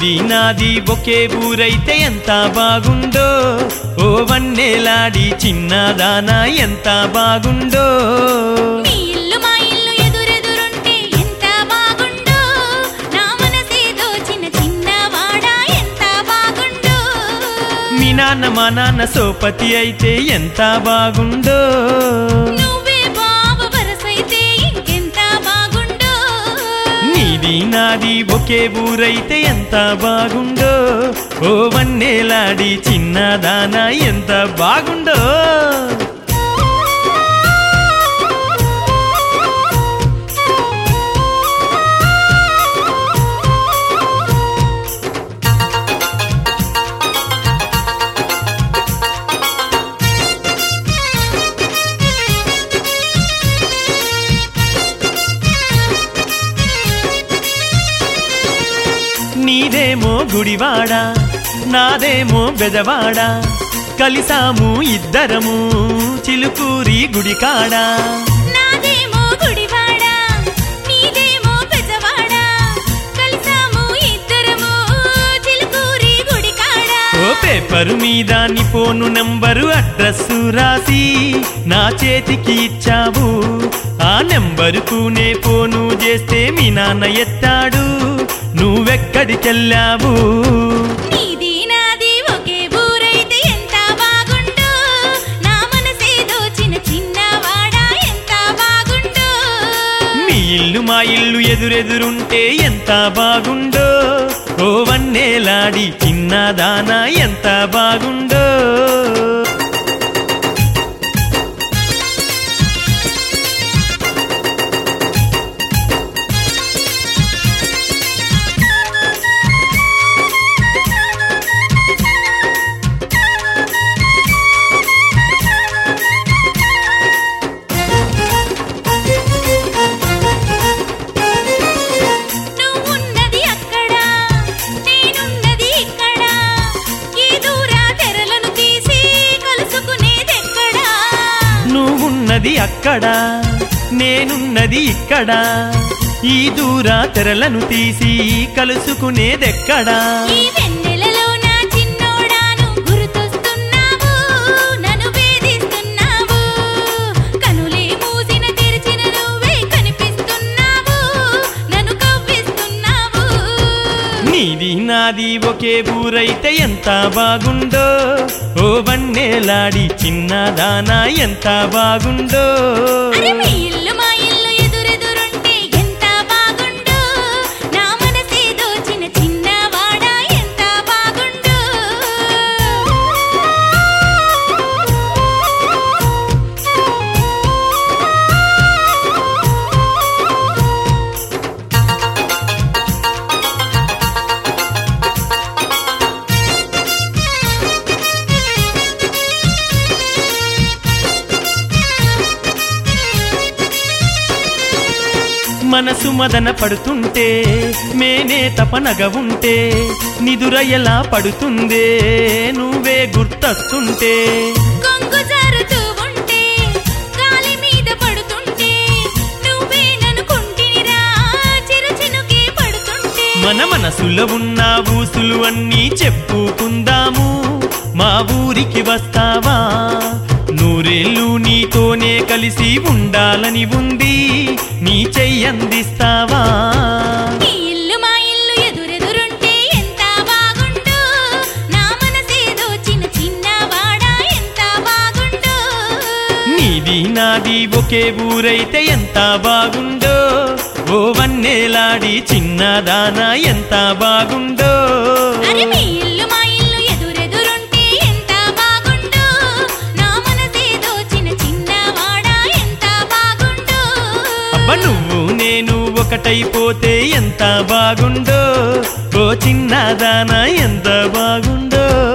నీది నాది ఒకే ఊరైతే ఎంత బాగుండో ఓ వన్నేలాడి చిన్నదానా ఎంత బాగుండో మీ ఇల్లు మా ఇల్లు ఎదురెదురుంటే ఎంత బాగుండో నా మనసేదో చిన్న చిన్నవాడా ఎంత బాగుండో మీ నాన్న మా నాన్న సోపతి అయితే ఎంత బాగుండో నువ్వే బాబు వరసైతే ఇంకెంత బాగుండో నీది నాది ఒకే ఊరైతే ఎంత బాగుండో ఓ వన్నేలాడి చిన్నదానా ఎంత బాగుండో నీదేమో గుడివాడ నాదేమో బెదవాడ కలిసాము ఇద్దరము చిలుకూరి గుడికాడా నాదేమో గుడివాడ నీదేమో పెద్దవాడ కలిసాము ఇద్దరము చిలుకూరి గుడికాడ ఓ పేపరు మీద నీ ఫోను నంబరు అడ్రస్సు రాసి నా చేతికి ఇచ్చావు ఆ నెంబరుకు నే ఫోను చేస్తే మీ నాన్న ఎత్తాడు నువ్వెక్కడికెళ్ళావు నీది నాది ఒకే ఊరైతే ఎంత బాగుండో నా మనసేదో చిన్న చిన్నవాడా ఎంత బాగుండో మీ ఇల్లు మా ఇల్లు ఎదురెదురుంటే ఎంత బాగుండో ఓ వన్నేలాడి చిన్నదానా ఎంత బాగుండో నువ్వున్నది అక్కడ నేనున్నది ఇక్కడ ఈ దూర తెరలను తీసి కలుసుకునేదెక్కడా నువ్వున్నది అక్కడ నేనున్నది ఇక్కడ ఈ దూర తెరలను తీసి కలుసుకునేదెక్కడా ఈ వెన్నెలలో నా చిన్నోడాను గుర్తొస్తున్నావు నన్ను వేధిస్తున్నావు కనులే మూసిన తెరిచిన నువ్వే కనిపిస్తున్నావు నన్ను కవ్విస్తున్నావు నీది నాది ఒకే ఊరైతే ఎంత బాగుండో ఓ వన్నేలాడి చిన్నదానా ఎంత బాగుండో అరే మీ ఇల్లు మా ఇల్లు ఎదురెదురుంటే ఎంత బాగుండో నా మనసేదో చిన్న చిన్నవాడా ఎంత బాగుండో మనసు మదన పడుతుంటే మేనే తపనగ ఉంటే నిదుర ఎలా పడుతుందే నువ్వే గుర్తొస్తుంటే కొంగు జారుతూ ఉంటే గాలి మీద పడుతుంటే నువ్వే ననుకుంటినిరా చిరు చినుకే పడుతుంటే మన మనసులో ఉన్న ఊసులు అన్నీ చెప్పుకుందాము మా ఊరికి వస్తావా నూరేళ్ళు నీతోనే కలిసి ఉండాలని ఉంది నీ చెయ్యందిస్తావా నీ ఇల్లు మా ఇల్లు ఎదురెదురుంటే ఎంత బాగుండో నా మనసేదో చిన్న చిన్నవాడా ఎంత బాగుండో నీది నాది ఒకే ఊరైతే ఎంత బాగుండో ఓ వన్నేలాడి చిన్నదానా ఎంత బాగుండో అరే మీ ఇల్లు మా ఇల్లు ఎదురెదురుంటే ఎంత బాగుండో నా మనసేదో చిన్న చిన్నవాడా ఎంత బాగుండో అబ్బ నువ్వు నేను ఒకటైపోతే ఎంత బాగుండో ఓ చిన్నదానా ఎంత బాగుండో